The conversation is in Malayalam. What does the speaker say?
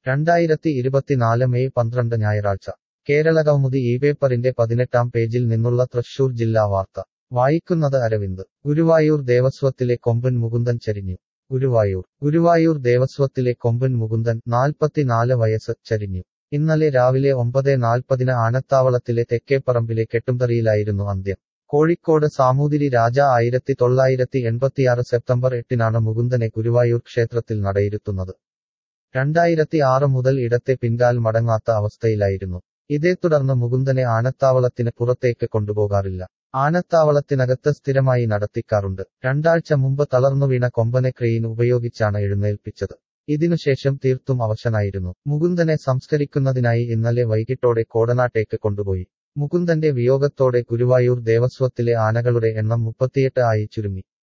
രണ്ടായിരത്തി ഇരുപത്തിനാല് മെയ് പന്ത്രണ്ട് ഞായറാഴ്ച കേരളകൗമുദി ഈ പേപ്പറിന്റെ പതിനെട്ടാം പേജിൽ നിന്നുള്ള തൃശൂർ ജില്ലാ വാർത്ത വായിക്കുന്നത് അരവിന്ദ് ഗുരുവായൂർ ദേവസ്വത്തിലെ കൊമ്പൻ മുകുന്ദൻ ചരിഞ്ഞു ഗുരുവായൂർ ഗുരുവായൂർ ദേവസ്വത്തിലെ കൊമ്പൻ മുകുന്ദൻ നാൽപ്പത്തിനാല് വയസ്സ് ചരിഞ്ഞു ഇന്നലെ രാവിലെ ഒമ്പത് നാൽപ്പതിന് ആനത്താവളത്തിലെ തെക്കേപ്പറമ്പിലെ കെട്ടുംതറിയിലായിരുന്നു അന്ത്യം കോഴിക്കോട് സാമൂതിരി രാജ ആയിരത്തി തൊള്ളായിരത്തി എൺപത്തിയാറ് സെപ്റ്റംബർ എട്ടിനാണ് മുകുന്ദനെ ഗുരുവായൂർ ക്ഷേത്രത്തിൽ നടയിരുത്തുന്നത് രണ്ടായിരത്തി ആറ് മുതൽ ഇടത്തെ പിൻകാൽ മടങ്ങാത്ത അവസ്ഥയിലായിരുന്നു ഇതേ തുടർന്ന് മുകുന്ദനെ ആനത്താവളത്തിന് പുറത്തേക്ക് കൊണ്ടുപോകാറില്ല ആനത്താവളത്തിനകത്ത് സ്ഥിരമായി നടത്തിക്കാറുണ്ട് രണ്ടാഴ്ച മുമ്പ് തളർന്നുവീണ കൊമ്പനെ ക്രെയിൻ ഉപയോഗിച്ചാണ് എഴുന്നേൽപ്പിച്ചത് ഇതിനുശേഷം തീർത്തും അവശനായിരുന്നു മുകുന്ദനെ സംസ്കരിക്കുന്നതിനായി ഇന്നലെ വൈകിട്ടോടെ കോടനാട്ടേക്ക് കൊണ്ടുപോയി മുകുന്ദന്റെ വിയോഗത്തോടെ ഗുരുവായൂർ ദേവസ്വത്തിലെ ആനകളുടെ എണ്ണം മുപ്പത്തിയെട്ട് ആയി ചുരുങ്ങി